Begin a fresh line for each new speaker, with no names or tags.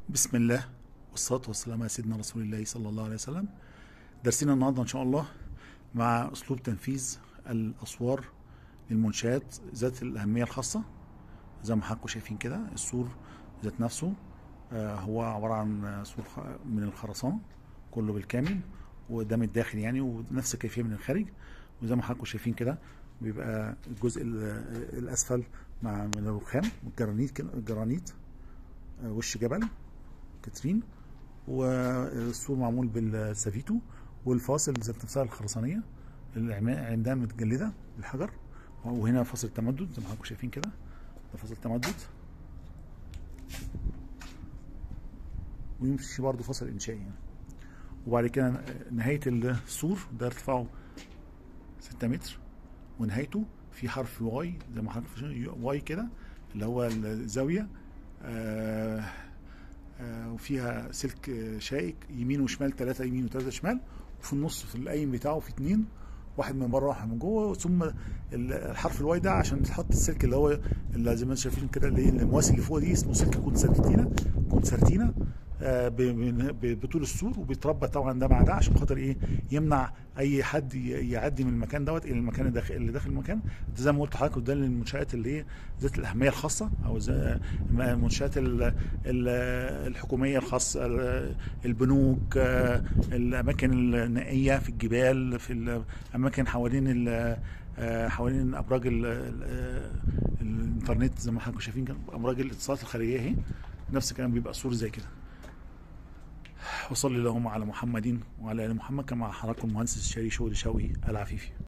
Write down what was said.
بسم الله والصلاة والسلام على سيدنا رسول الله صلى الله عليه وسلم درسنا النهاردة إن شاء الله مع أسلوب تنفيذ الأسوار للمنشآت ذات الأهمية الخاصة زي ما حضراتكم شايفين كده السور ذات نفسه آه، هو عبارة عن سور خ- من الخرسانة كله بالكامل وده من الداخل يعني ونفس الكيفية من الخارج وزي ما حضراتكم شايفين كده بيبقى الجزء ال- الأسفل مع من الرخام الجرانيت كده- الجرانيت آه، وش جبل كاترين والسور معمول بالسافيتو والفاصل ذات نفسها الخرسانيه العمدان متجلده بالحجر وهنا فاصل تمدد زي ما حضراتكم شايفين كده ده فاصل تمدد ويمشي برضه فاصل انشائي يعني وبعد كده نهايه السور ده ارتفاعه 6 متر ونهايته في حرف واي زي ما حضرتك شايفين واي كده اللي هو الزاويه آه آه، وفيها سلك آه، شائك يمين وشمال ثلاثة يمين وثلاثة شمال وفي النص في القايم بتاعه في اتنين واحد من بره واحد من جوه ثم ال- الحرف الواي ده عشان تحط السلك اللي هو اللي زي ما انتم شايفين كده اللي المواسي اللي فوق دي اسمه سلك كونسرتينا كونسرتينا آه، ب- ب- بطول السور وبيتربى طبعا ده مع ده عشان خاطر ايه يمنع اي حد ي- يعدي من المكان دوت الى المكان الداخل اللي داخل المكان ده زي ما قلت لحضرتك ده للمنشات اللي هي ذات الاهميه الخاصه او زي المنشات ال- ال- الحكوميه الخاصه ال- البنوك آه، الاماكن النائيه في الجبال في الاماكن حوالين ال- آه، حوالين ابراج ال- ال- آه، الانترنت زي ما حضراتكم شايفين كده ابراج الاتصالات الخارجيه اهي نفس الكلام بيبقى سور زي كده وصلي اللهم على محمد وعلى ال محمد كما حضراتكم المهندس الشاري شغل شوقي العفيفي